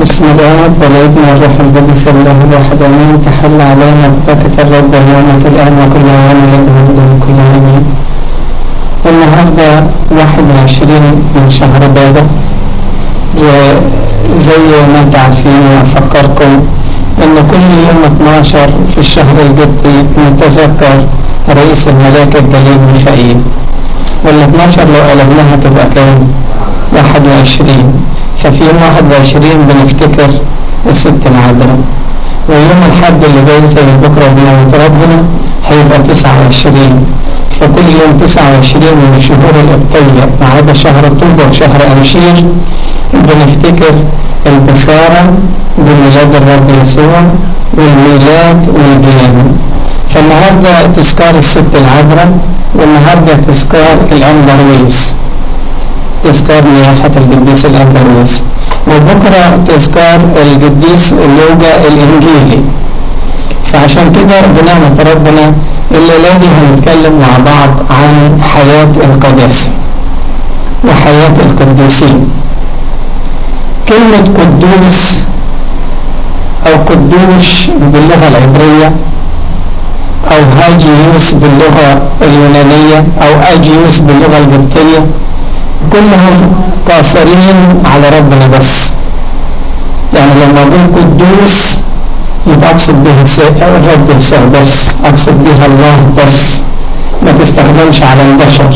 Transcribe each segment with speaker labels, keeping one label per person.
Speaker 1: بسم الله والابن والروح القدس الله الواحد امين تحل علينا بركة الرب ونعمة الان وكل عام يدعو كل امين النهارده 21 من شهر بابا وزي ما انتم عارفين افكركم ان كل يوم 12 في الشهر القبطي نتذكر رئيس الملاك الجليل ميخائيل وال 12 لو قلبناها تبقى كام؟ 21 ففي يوم 21 بنفتكر الست العذراء ويوم الحد اللي جاي زي بكره بنعمة ربنا هيبقى 29 فكل يوم 29 من الشهور القبطية ما عدا شهر طوبة وشهر أمشير بنفتكر البشارة بميلاد الرب يسوع والميلاد والقيامة فالنهارده تذكار الست العذراء والنهارده تذكار الأندرويس تذكار نياحة القديس الأندروس وبكرة تذكار القديس اللوجا الإنجيلي فعشان كده بنعمة ربنا الليلة دي هنتكلم مع بعض عن حياة القداسة وحياة القديسين كلمة قدوس أو قدوش باللغة العبرية أو هاجيوس باللغة اليونانية أو أجيوس باللغة القبطية كلهم قاصرين على ربنا بس يعني لما اقول قدوس يبقى اقصد به الرب يسوع بس اقصد بها الله بس ما تستخدمش على البشر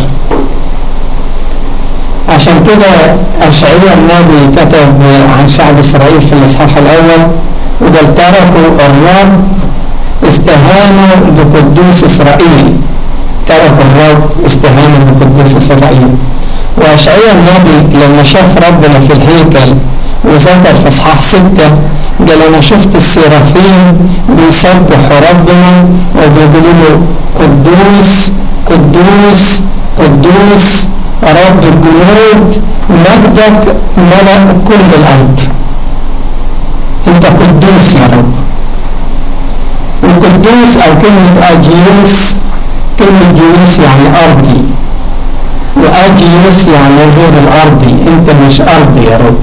Speaker 1: عشان كده اشعياء النبي كتب عن شعب اسرائيل في الاصحاح الاول وقال تركوا الرب استهانوا بقدوس اسرائيل تركوا الرب استهانوا بقدوس اسرائيل وأشعياء النبي لما شاف ربنا في الهيكل وذكر في اصحاح ستة قال أنا شفت السرافين بيسبحوا ربنا وبيقولوا له قدوس قدوس قدوس رب الجنود مجدك ملأ كل الأرض أنت قدوس يا رب القدوس أو كلمة أجيوس كلمة جيوس يعني أرضي وأجيوس يعني غير الأرضي أنت مش أرضي يا رب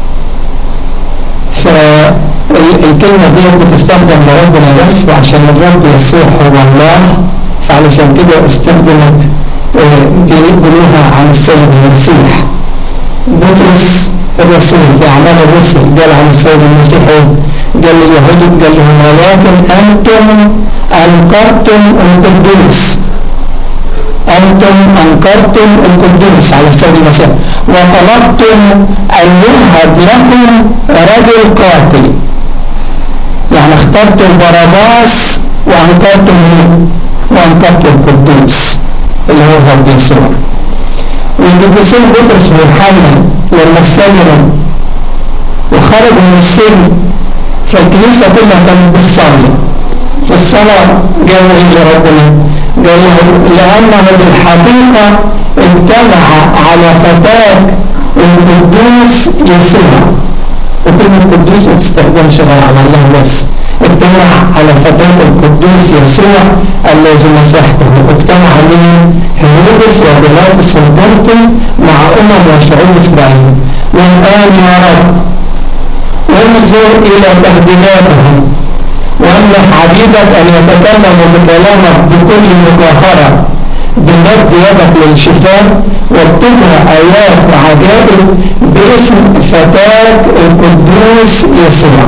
Speaker 1: فالكلمة دي بتستخدم لربنا بس عشان الرب يسوع هو الله فعلشان كده استخدمت بيقولوها عن السيد المسيح بطرس الرسول في أعمال الرسل قال عن السيد المسيح قال لليهود قال لهم ولكن أنتم أنكرتم القدوس أنتم أنكرتم القدوس على السيد المسيح وطلبتم أن يوهب لكم رجل قاتل يعني اخترتم باراباس وأنكرتم مين؟ وأنكرتم القدوس اللي هو الرب يسوع والقديسين بطرس ويوحنا لما سلموا وخرجوا من السجن فالكنيسة كلها كانت بتصلي في الصلاة قالوا إيه لربنا قال لأنه بالحقيقة امتنع على فتاة القدوس يسوع وكلمة قدوس ما تستخدمش غير على الله بس اجتمع على فتاة القدوس يسوع الذي مسحته اجتمع عليه هيرودس وبيلاطس البرطي مع أمم وشعوب إسرائيل والآن يا رب انظر إلى تهديداتهم وأمنح عبيدك أن يتكلموا بكلامك بكل مجاهرة بمد يدك للشفاء وابتدها آيات وعجائب باسم فتاة القدوس يسوع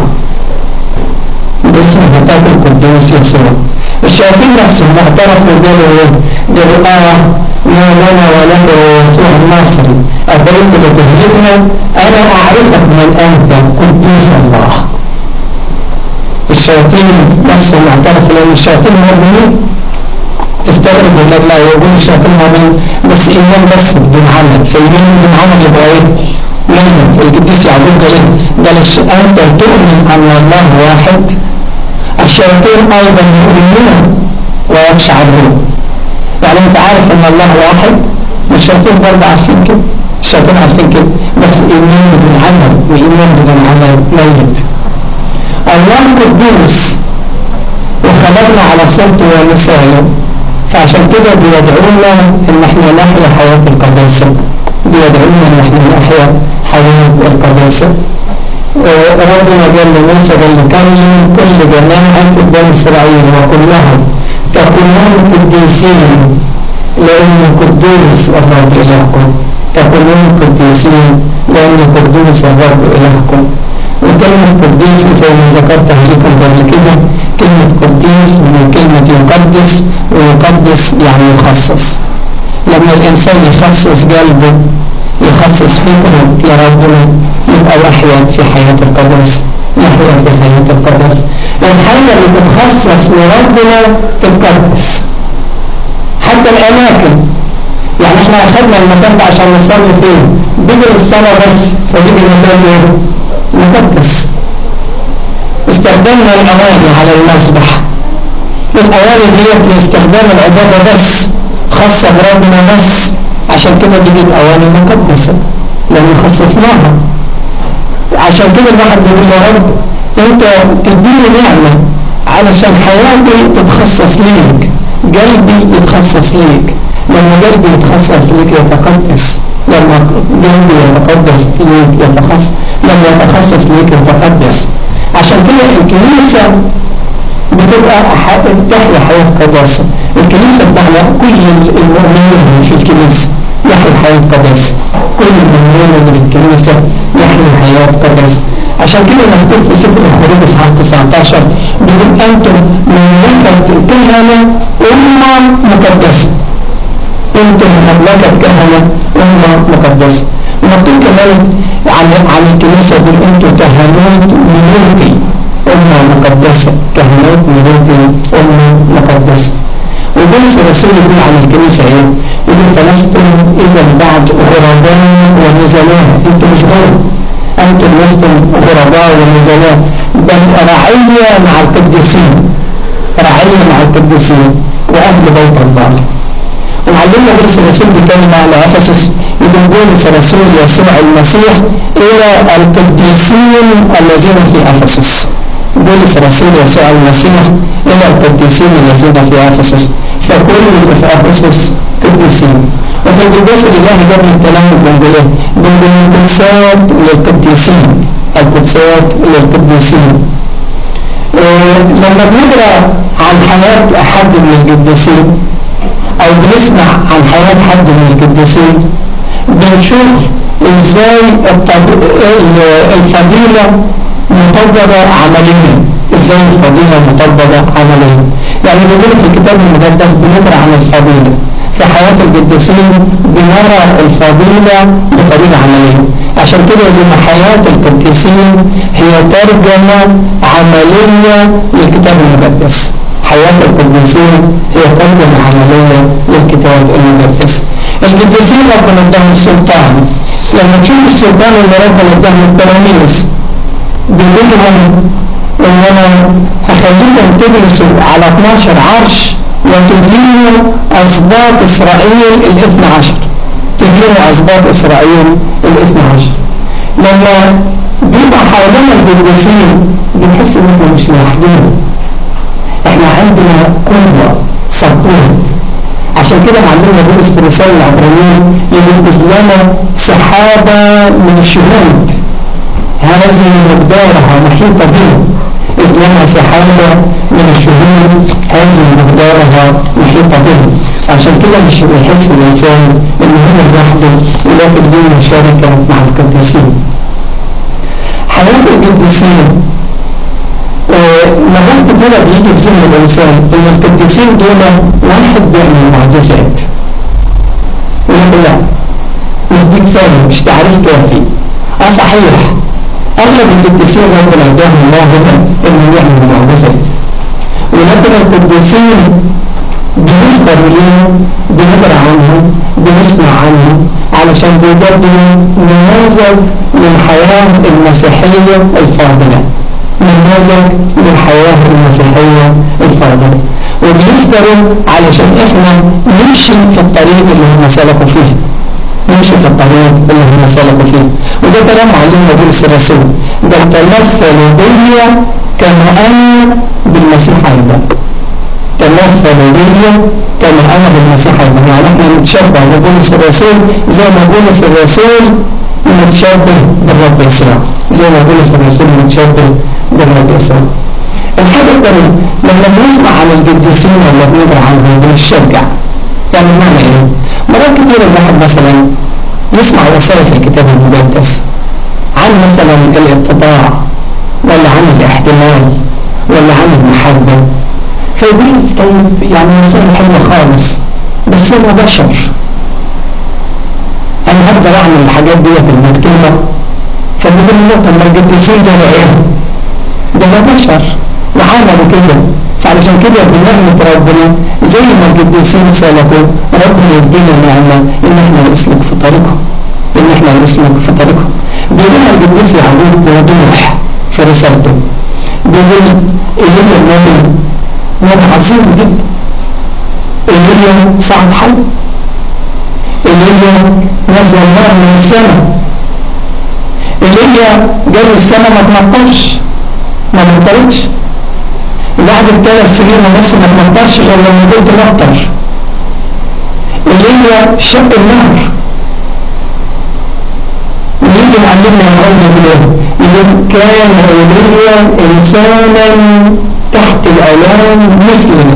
Speaker 1: باسم فتاة القدوس يسوع الشياطين نفسهم اعترفوا قالوا ايه؟ قالوا اه ما لنا ولك يسوع الناصري أبيت لتهلكنا أنا أعرفك من أنت قدوس الله الشياطين نفسهم اعترفوا لأن الشياطين مؤمنين تستغرب لما يقول الشياطين مؤمنين بس إيمان بس بدون عمل فإيمان بدون عمل يبقى إيه؟ ميت القديس يعقوب قال إيه؟ قال أنت تؤمن أن الله واحد الشياطين أيضا يؤمنون ويشعرون يعني أنت عارف أن الله واحد الشياطين برضه عارفين كده الشياطين عارفين كده بس إيمان بدون عمل وإيمان بدون عمل ميت الله قدوس وخلقنا على صورته ومثاله فعشان كده بيدعونا ان احنا نحيا حياة القداسة بيدعونا ان احنا نحيا حياة القداسة ربنا قال لموسى قال له كلم كل جماعة بني إسرائيل وكلهم تكونون قديسين لأن قدوس الرب إلهكم تكونون قديسين لأن قدوس الرب إلهكم وكلمة قديس زي ما ذكرتها لكم قبل كده كلمة قديس من كلمة يقدس ويقدس يعني يخصص لما الإنسان يخصص قلبه يخصص فكره لربنا يبقى يحيا في حياة القدس يحيا في حياة القدس الحاجة اللي تتخصص لربنا تتقدس حتى الأماكن يعني احنا أخذنا المكان ده عشان نصلي فيه بيجي الصلاة بس فبيجي المكان ايه؟ مقدس استخدمنا الأواني على المسبح الأواني دي لاستخدام العبادة بس خاصة بربنا بس عشان كده بيجي الأواني مقدسة لأن خصصناها عشان كده الواحد بيقول يا رب انت تديني نعمة علشان حياتي تتخصص ليك قلبي يتخصص ليك لما قلبي يتخصص ليك يتقدس لما قلبي يتقدس ليك يتخصص لما يتخصص ليك يتقدس عشان كده الكنيسة بتبقى تحيا حياة قداسة الكنيسة بتحيا كل المؤمنين في الكنيسة يحيا حياة قداسة كل المؤمنين من الكنيسة يحيا حياة قداسة عشان كده مكتوب في سفر الخروج اصحاح 19 بيقول انتم مملكة كهنة أمة مقدسة انتم مملكة كهنة أمة مقدسة مكتوب كمان عن عن الكنيسة بيقول انتم كهنوت ملوكي أمة مقدسة كهنوت ملوكي أمة مقدسة وبولس الرسول يقول عن الكنيسة ايه؟ يقول فلستم إذا بعد غرباء ونزلاء انتم مش غرب أنتم لستم غرباء ونزلاء بل رعية مع القديسين رعية مع القديسين وأهل بيت الله ومعلمنا بولس الرسول بكلمة على أفسس يقول بولس رسول يسوع المسيح إلى القديسين الذين في أفسس بولس رسول يسوع المسيح إلى القديسين الذين في أفسس فكل اللي في أفسس قديسين وفي القداس الإلهي قبل الكلام بنقول إيه؟ بنقول القدسات للقديسين القدسات للقديسين إيه لما بنقرأ عن حياة أحد من القديسين أو بنسمع عن حياة حد من القديسين بنشوف إزاي الفضيلة مطبقة عمليا إزاي الفضيلة مطبقة عمليا يعني بيقول في الكتاب المقدس بنقرأ عن الفضيلة في حياة القديسين بنرى الفضيلة بطريقة عملية عشان كده يقول حياة القديسين هي ترجمة عملية للكتاب المقدس حياة القديسين هي ترجمة عملية للكتاب المقدس القديسين ربنا اداهم السلطان لما تشوف السلطان اللي ربنا اداهم التلاميذ بيقول لهم ان انا هخليكم تجلسوا على 12 عرش وتدينوا اسباط اسرائيل الاثنى عشر تدينوا اسباط اسرائيل الاثنى عشر لما بيبقى حوالينا القديسين بنحس ان احنا مش لوحدنا احنا عندنا قوة سبورت عشان كده معلمنا بولس في رسالة العبرانيين يقول لنا سحابة من الشهود هذه مقدارها محيطة بنا إذ لنا سحابة من الشهود هذه مقدارها محيطة بنا عشان كده مش بيحس الإنسان إن هو لوحده ولكن له مشاركة مع القديسين حياة القديسين مهم كده بيجي في ذهن الإنسان إن القديسين دول واحد بيعمل معجزات يقول لا مش دي كفاية مش تعريف كافي اه صحيح أغلب القديسين ربنا اداهم موهبة إنه يعمل معجزات ولكن القديسين بنذكر ليهم بنقرا عنهم بنسمع عنهم علشان بيقدموا نماذج للحياة المسيحية الفاضلة نماذج للحياة المسيحية الفاضلة وبيصدروا علشان احنا نمشي في الطريق اللي هم سلكوا فيه نمشي في الطريق اللي هم سلكوا فيه وده كلام معلمنا بولس الرسول ده تمثلوا بي كما انا بالمسيح ايضا تمثلوا بي كما انا بالمسيح ايضا يعني احنا نتشبه ببولس الرسول زي ما بولس الرسول متشبه بالرب يسوع زي ما بولس الرسول مشبه بالنجاسة الحاجة الثانية لما بنسمع عن القديسين ولا بنقرا عنهم بنشجع يعني معنى ايه؟ مرات كتير الواحد مثلا يسمع وصايا في الكتاب المقدس عن مثلا الاتباع ولا عن الاحتمال ولا عن المحبة فيقول طيب يعني وصايا حلوة خالص بس انا بشر انا هقدر اعمل الحاجات دي المكتوبة فبيقول له طب ما القديسين ده ايه؟ ده ده بشر وعملوا كده فعلشان كده بنعمة ربنا زي ما القديسين سلكوا ربنا يدينا نعمة ان احنا نسلك في طريقهم ان احنا نسلك في طريقهم بيقولها القديس يعقوب بوضوح في رسالته بيقول ايليا النبي نبي عظيم جدا ايليا صعد حي ايليا نزل النار من السماء ايليا جاب السماء ما تمطرش ما مطرتش بعد الثلاث سنين ونص ما تمطرش غير لما قلت مطر ايليا شق النهر ويجي معلمنا يقول بالله يقول كان ايليا انسانا تحت الالام مثلنا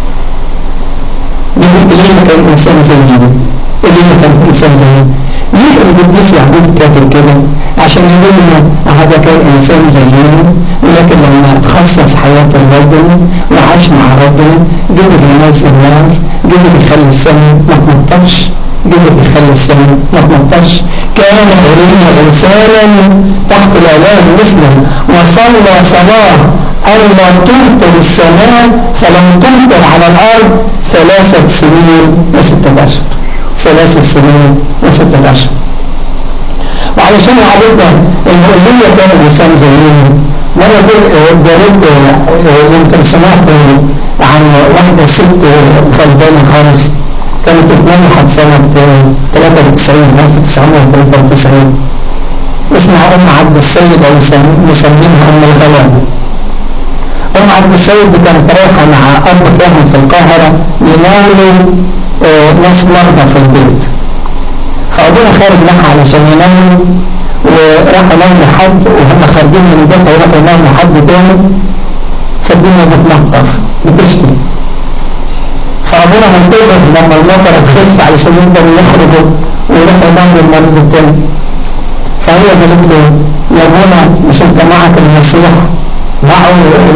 Speaker 1: يقول ايليا كان انسان زينا ايليا كان انسان زينا ليه القديس يعقوب كاتب كده عشان يقول لنا هذا كان انسان زينا ولكن لما خصص حياة ربنا وعاش مع ربنا قدر ينزل نار قدر يخلي السماء ما تمطرش قدر يخلي السماء ما تمطرش كان إليه إنسانا تحت الآلام مثله وصلى صلاة ألا تمطر السماء فلم تمطر على الأرض ثلاثة سنين وستة أشهر ثلاث سنين وستة أشهر وعلشان عرفنا المؤلية كان إنسان زينا مرة قريت يمكن سمعت عن واحدة ست غلبانة خالص كانت اتنجحت سنة 93 1993 اسمها أم عبد السيد أو مسمينها أم الغلابة أم عبد السيد دي كانت رايحة مع أب كاهن في القاهرة يناولوا ناس مرضى في البيت فأبونا خارج معها علشان يناموا وراحوا ناموا لحد وهم خارجين من البيت هيروحوا يناموا لحد تاني فالدنيا بتمطر بتشتي فأبونا منتظر لما المطر تخف علشان يقدروا يخرجوا ويروحوا يناموا المريض التاني فهي قالت له يا ابونا مش انت معك المسيح معه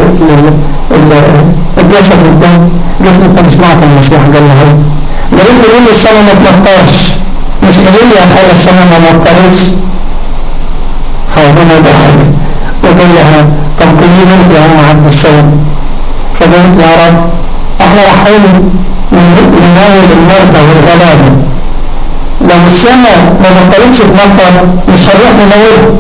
Speaker 1: الجسد قدام قلت له انت مش معك المسيح قال له هو قالت له ليه السماء ما تمطرش مش قالوا لي يا خالد السماء ما مطرتش فابونا ضحك وقال لها طب قولي لي انت يا ام عبد السيد فقالت يا رب احنا رايحين نناول المرضى والغلابه لو السماء ما بطلتش تمطر مش هنروح نناولهم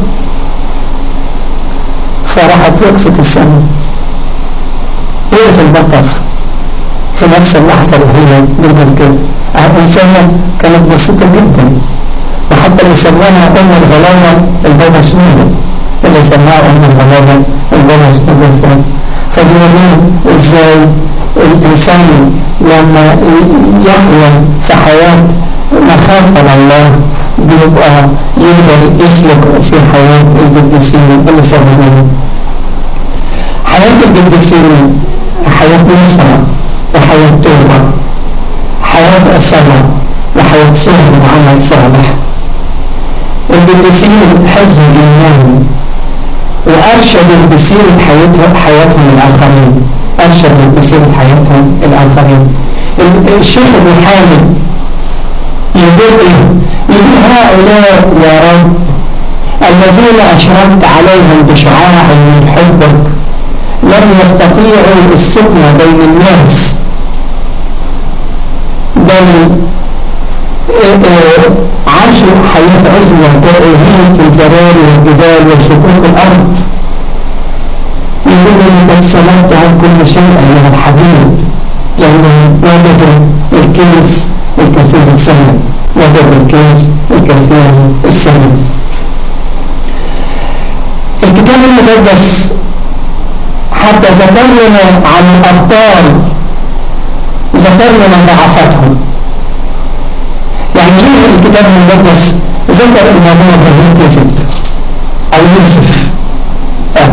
Speaker 1: فراحت وقفت السماء وقف المطر في نفس اللحظة اللي هي قلت كده إنسانة كانت بسيطة جدا وحتى اللي سماها أم الغلامة البابا شنودة اللي سماها أم الغلامة البابا شنودة الثاني فبيورينا إزاي الإنسان لما يحيا في حياة مخافة لله بيبقى يقدر يسلك في حياة القديسين اللي سببوه حياة القديسين حياة نصرة وحياة توبة حياة صلاة وحياة صهر وعمل صالح القديسين حفظوا الإيمان وأرشدوا بسيرة حياتهم حياتهم الآخرين أرشدوا بسيرة حياتهم الآخرين الشيخ ابن حامد يقول إيه؟ يقول هؤلاء يا رب الذين أشرفت عليهم بشعاع من حبك لم يستطيعوا السكن بين الناس بل عاشوا حياة عزلة تائهين في الجبال والجبال وشقوق الأرض يقول لي قد سمعت عن كل شيء أيها الحبيب لأنهم وجدوا الكنز الكثير السنة وجدوا الكنز الكثير السنة الكتاب المقدس حتى ذكر لنا عن الأبطال ذكر لنا ضعفاتهم يعني ليه الكتاب المقدس ذكر ان ابونا ابراهيم كذب او يوسف اعترف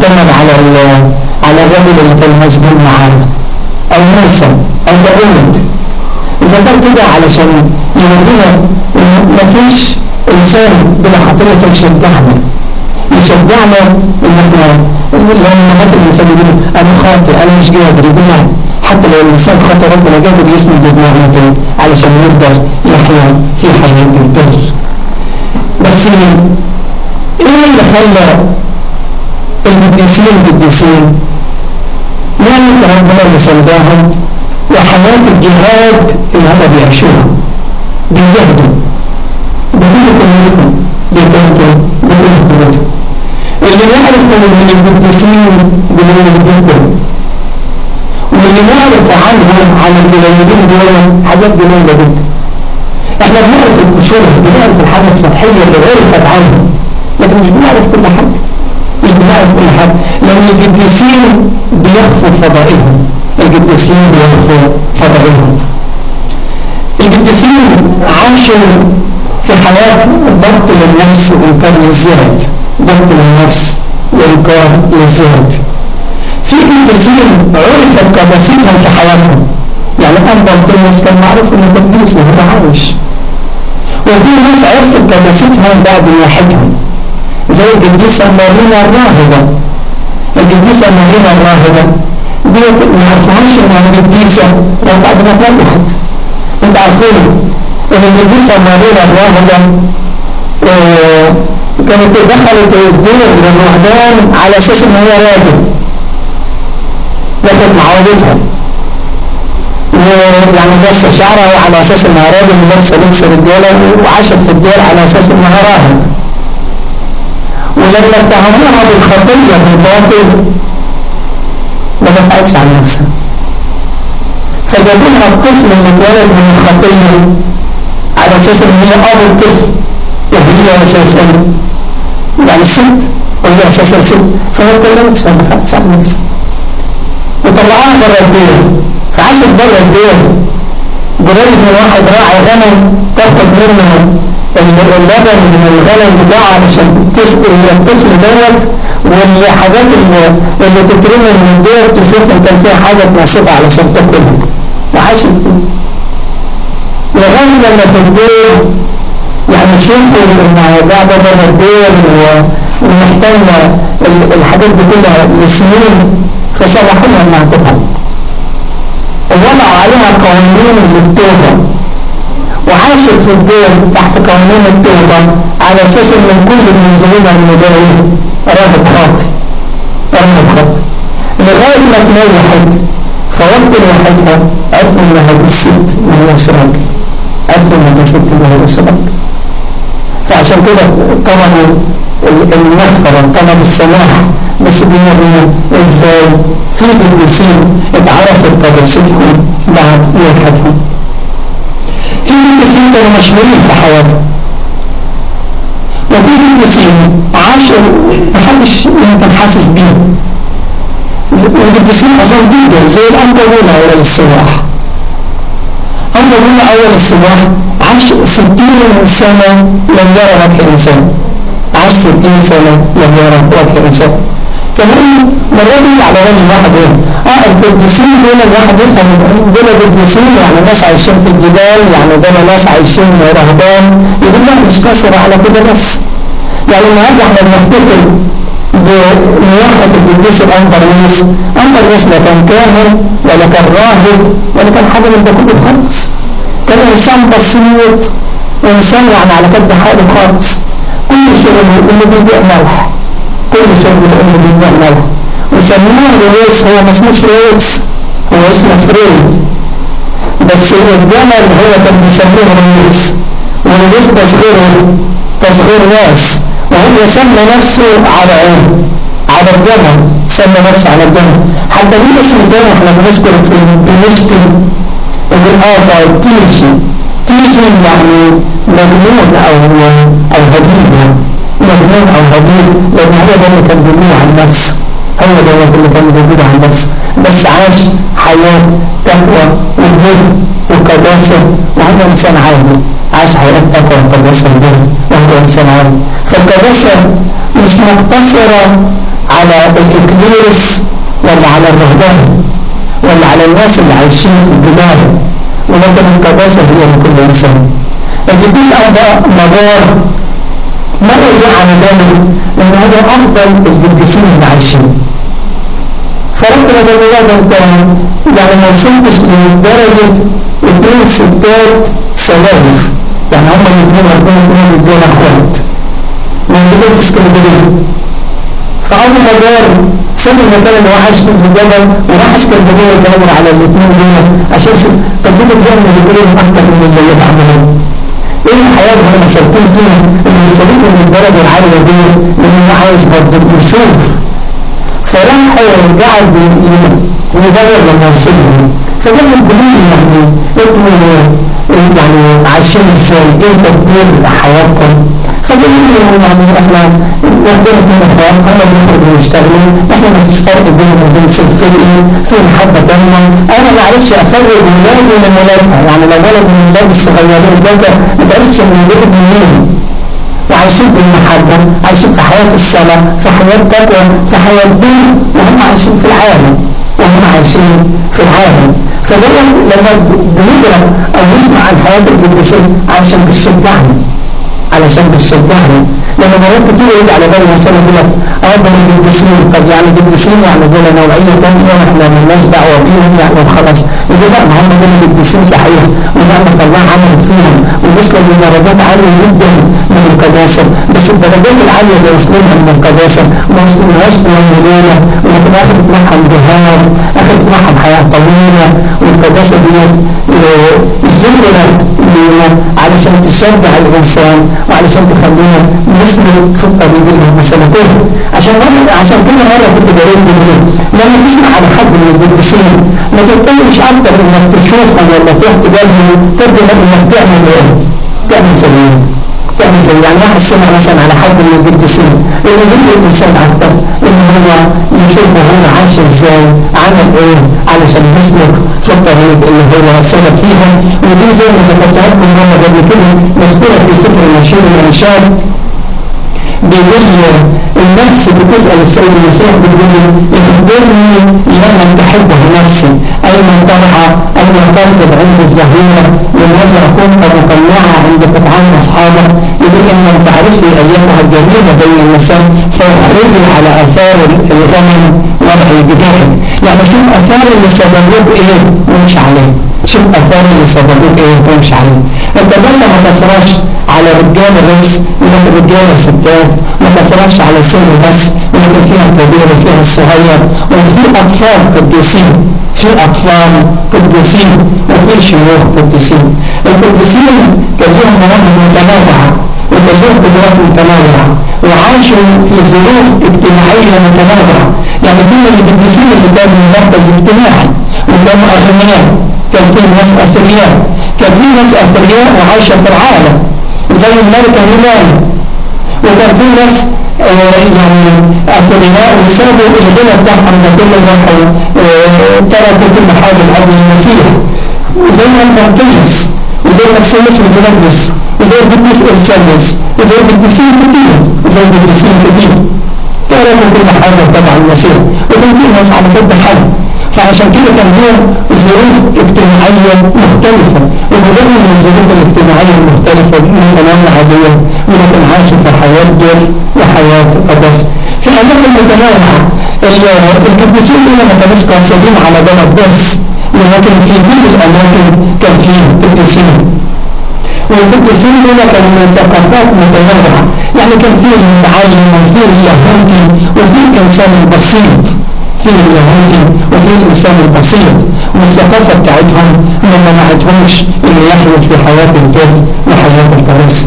Speaker 1: الثمن على على الرجل اللي كان مسجون معاه او موسى او داود اذا كان كده علشان يورينا ان مفيش انسان بلا خطيه يشجعنا يشجعنا ان احنا لما حتى الانسان يقول انا خاطئ انا مش قادر يقول حتى لو الانسان خاطئ ربنا قادر يسند بدماغه علشان يقدر يحيا في حياه البر بس ايه اللي خلى القديسين القديسين نعمة ربنا اللي سنداهم وحياة الجهاد اللي هم بيعيشوها بيجهدوا بكل قوتهم بيجهدوا بكل قوتهم اللي نعرف من القديسين قليل جدا واللي نعرف عنهم عن القليلين دول حاجات جميلة جدا احنا بنعرف القشور بنعرف الحاجة السطحية اللي عرفت عنهم لكن مش بنعرف كل حاجة مش بنعرف كل حاجة لأن القديسين بيخفوا فضائلهم القديسين بيخفوا فضائلهم القديسين عاشوا في حياة ضبط للنفس وإنكار للذات ضبط للنفس وإنكار للذات في قديسين عرفت قداستهم في حياتهم يعني أنبا الناس كان معروف إنه قديس وهو عايش وفي ناس عرفت قداستهم بعد واحدهم زي القديسة مارينا الراهبة القديسة مارينا الراهبة ديت ما عرفوهاش انها قديسة لو بعد ما تنجحت انت عارفين ان القديسة مارينا الراهبة اه كانت دخلت الدين للرهبان على اساس ان هي راجل لكن معودتها ويعني بس شعرها على اساس انها راجل لابسه لبس رجاله وعاشت في الدير على اساس انها راهب ولما اتهموها بالخطية بالباطل ما دفعتش عن نفسها فجابوا لها الطفل اللي اتولد من الخطية على اساس ان هي اب الطفل وهي اساسا يعني ست وهي اساسا ست فما اتكلمتش ما دفعتش عن نفسها وطلعوها بره الدير فعاشت بره الدير قريب من واحد راعي غنم تاخد منه اللبن من الغنم بتاعه علشان تسقي الطفل دوت والحاجات اللي, اللي تترمي من الدير تشوف ان كان فيها حاجه تناسبها علشان تاكلها وعاشت كده لغايه لما في الدير يعني شوفوا انها قاعده بره الدير ومحتاجه الحاجات دي كلها لسنين فسمحوا لها انها تفهم ووضعوا عليها قوانين للتوبه وعاشت في الدير تحت قانون التوبة على اساس ان كل المنزلين المدعين راهب خاطي راهب خاطي لغاية ما تنجحت فوقت نجاحتها عرفوا انها دي الست ما هيش راجل عرفوا انها دي ست ما هيش راجل فعشان كده طلبوا المغفرة طلب السماح بس بينا ازاي في قديسين اتعرفت قداستهم بعد وفاتهم في قديسين كانوا مشهورين في حياتهم وفي قديسين عاشوا محدش يمكن حاسس بيهم والقديسين أظن جدا زي الأنطولة أول الصباح أنطولة أول الصباح عاش ستين سنة لم يرى وجه إنسان عاش ستين سنة لم يرى وجه إنسان كمان مرات على وجه واحد ايه اه القديسين دول الواحد يفهم دول قديسين يعني ناس عايشين في الجبال يعني دول ناس عايشين رهبان يقول لا مش قصر على كده بس يعني النهارده احنا بنحتفل بنياحة القديس الأنبرنيس أنبرنيس لا كان كاهن ولا كان راهب ولا كان حاجة من ده كله خالص كان إنسان بسيط وإنسان يعني على قد حاله خالص كل شغله اللي بيبيع ملح كل شغله اللي بيبيع ملح وسموه لويس هو ما اسموش لويس هو اسمه فريد بس الجمل هو كان بيسموه لويس ولويس تصغيره تصغير ناس وهو سمى نفسه على عين على الجمل سمى نفسه على الجمل حتى ليه اسم تاني احنا بنذكر في بنشتي بالآفة تيجي تيجي يعني مجنون او او هديد مجنون او هديد لان هو ده اللي كان بيقول عن نفسه هو ده اللي كان بيقول عن نفسه بس عاش حياة تقوى وجهد وقداسة وهو انسان عادي عاش حياة تقوى وقداسة وجهد وهو انسان عادي فالقداسة مش مقتصرة على الإكليرس ولا على الرهبان ولا على الناس اللي عايشين في البلاد ولكن القداسة هي لكل إنسان القديس أيضا مدار ما يرجع على ذلك لأن هذا أفضل القديسين اللي عايشين فربنا ده بجد انت يعني ما وصلتش لدرجة اثنين ستات سلايف يعني هم الاثنين ربنا اثنين رجاله اخوات موجودين في اسكندريه فأول ما جار ساب المكان اللي هو عايش فيه في الجبل وراح اسكندريه يدور على الاثنين دول عشان يشوف طب دول بيعملوا الاثنين اكتر من اللي بيعملوا ايه الحياه اللي هم سالكين فيها اللي يستفيدوا من الدرجه العاليه دي لان هو عايز برضه يشوف فراح قاعد يدور لما وصلهم فجاب البنين يعني انتوا يعني عايشين ازاي ايه تدبير حياتكم فبيقول يعني احنا ربنا اتنين اخوات هم بيخرجوا ويشتغلوا احنا ما فيش فرق بينهم وبين فرقي في محبه بيننا انا ما عرفتش افرق ولادي من ولادها يعني لو ولد من ولادي الصغيرين ده ما تعرفش من ولاد منين وعايشين في المحبة عايشين في حياة الصلاة في حياة تقوى في حياة دين وهم عايشين في العالم وهم عايشين في العالم فدايما لما بنقرا او نسمع عن حياة القديسين عشان بتشجعنا علشان بتشجعنا لما مرات كتير يجي على بالي مثلا يقول لك اه ده القديسين طب يعني القديسين يعني دول نوعيه ثانيه واحنا مالناش دعوه بيهم يعني وخلاص يقول لا ما هم دول القديسين صحيح ونعمه الله عملت فيهم ووصلوا لدرجات عاليه جدا من القداسه بس الدرجات العاليه اللي وصلوا من القداسه ما وصلوهاش في يوم وليله ولكن اخذت معهم جهاد اخذت معهم حياه طويله والقداسه ديت زرعت لنا علشان تشجع الانسان وعلشان تخلينا نسلك في الطريق اللي هم سلكوه عشان مرة عشان كده مرة كنت جريت بيه لما تسمع على حد من القديسين ما تتكلمش اكتر انك تشوفه ولا تروح تقابله تبدو انك تعمل ايه؟ تعمل زيه تعمل زي يعني واحد سمع مثلا على حد من القديسين اللي يجيب الانسان اكتر ان هو يشوفه هو عاش ازاي عمل ايه علشان يسلك في الطريق اللي هو سلك فيها ودي زي ما ذكرتها لكم مره قبل كده مذكوره في سفر النشيد الانشاد بيقول النفس بتسأل السيد المسيح بتقول اخبرني لمن تحبه نفسي أين ترعى أين تركض عند الزهيرة لماذا أكون مقنعة عند قطعان أصحابك يقول إن لم تعرفي أيتها الجميلة بين النساء فاخرجي على آثار الغنم وضعي بجهل يعني شوف آثار اللي سببوه إيه ومش عليه شوف آثار اللي سببوه إيه ومش عليه أنت بس ما تسراش على رجال بس ولكن رجال ستات ما تسراش على سن بس ولكن فيها الكبير وفيها الصغير وفي أطفال قديسين في أطفال قديسين وفي شيوخ قديسين القديسين كان لهم مواهب متنوعة وكان لهم قدرات متنوعة وعاشوا في ظروف اجتماعية متنوعة يعني كل القديسين اللي كانوا من مركز اجتماعي وكانوا أغنياء كان في ناس أثرياء كان في ناس أثرياء وعايشة في العالم زي الملكة هيلانا وكان في ناس آه يعني أثرياء وسابوا الغنى بتاعهم ده كله راحوا آه تركوا كل حاجة لأجل المسيح وزي المركيس وزي مكسيمس الجنبس وزي القديس إرساليس وزي القديسين كتير وزي القديسين كتير تركوا كل حاجة تبع المسيح وكان في ناس على كل حاجة فعشان كده كان لهم ظروف اجتماعية مختلفة وبدأوا من الظروف الاجتماعية المختلفة متنوعة دي ولكن عاشوا في حياة دول وحياة قدس في أماكن متنوعة القديسين دول ما كانوش قاصدين على بلد بس ولكن في كل الأماكن كان فيه قديسين والقديسين دول كانوا من ثقافات متنوعة يعني كان فيه المتعلم وفيه اليهودي وفيه الإنسان البسيط فيه اليهودي وفيه الإنسان البسيط والثقافة بتاعتهم ما منعتهمش إنه يحيوا في حياة البر وحياة الكراسي.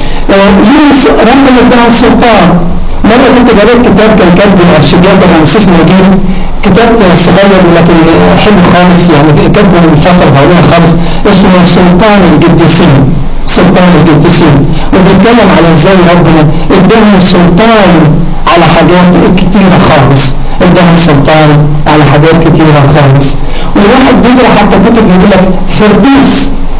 Speaker 1: يونس ربنا اداهم سلطان مرة كنت قريت كتاب كان كاتبه الأرشيدياك رمسيس نجيب كتاب صغير لكن حلو خالص يعني كاتبه من فترة طويلة خالص اسمه سلطان القديسين سلطان القديسين وبيتكلم على ازاي ربنا اداهم سلطان على حاجات كتيرة خالص اداهم سلطان على حاجات كتيرة خالص والواحد بيقرا حتى كتب يقول لك فردوس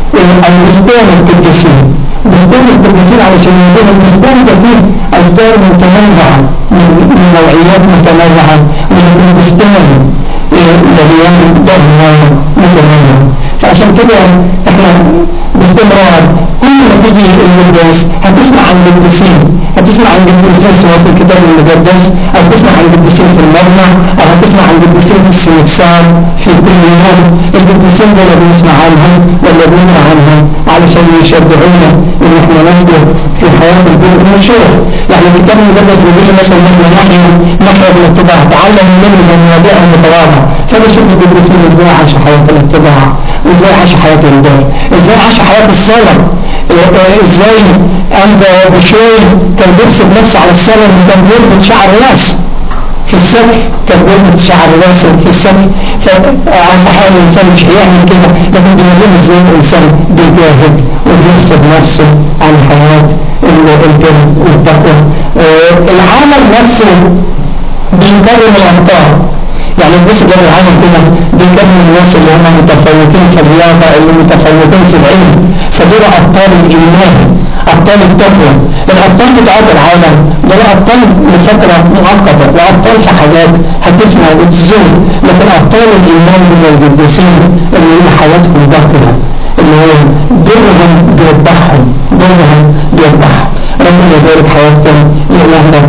Speaker 1: البستان القديسين بستان القديسين علشان يقول البستان ده فيه اشجار متنوعة من نوعيات متنوعة من البستان مليان دهنا متنوع فعشان كده احنا باستمرار كل ما تيجي المقدس هتسمع عن القديسين هتسمع عن القديسين سواء في الكتاب المقدس او تسمع عن القديسين في المبنى او هتسمع عن القديسين في السنكسار في كل يوم القديسين دول بنسمع عنهم ولا بنقرا عنهم علشان يشجعونا ان احنا نسلك في حياه البر والشغل يعني الكتاب المقدس بيقول مثلا ان احنا نحن نحيا بالاتباع تعلم منه من مواضيع المتواضع فبشوف القديسين ازاي عاشوا حياه الاتباع ازاي عاشوا حياه البر ازاي عاشوا حياه الصلاه ازاي عند بشوي كان بيرسم نفسه على الصلاه وكان بيربط شعر راسه في السقف كان بيربط شعر راسه في السقف فصحيح الانسان مش هيعمل كده لكن بيقول ازاي الانسان بيجاهد وبيفسد نفسه عن حياه البر والتقوى العالم نفسه بيكرم الامطار يعني الناس اللي العالم كده بيكمل الناس اللي هم متفوقين في الرياضة اللي متفوقين في العلم فدول أبطال الإيمان أبطال التقوى الأبطال بتاعت العالم دول أبطال لفترة مؤقتة وأبطال في حاجات هتفنى وتزول لكن أبطال الإيمان من القديسين اللي هي حياتهم باقية اللي هو برهم بيذبحهم برهم بيذبحهم ربنا يبارك حياة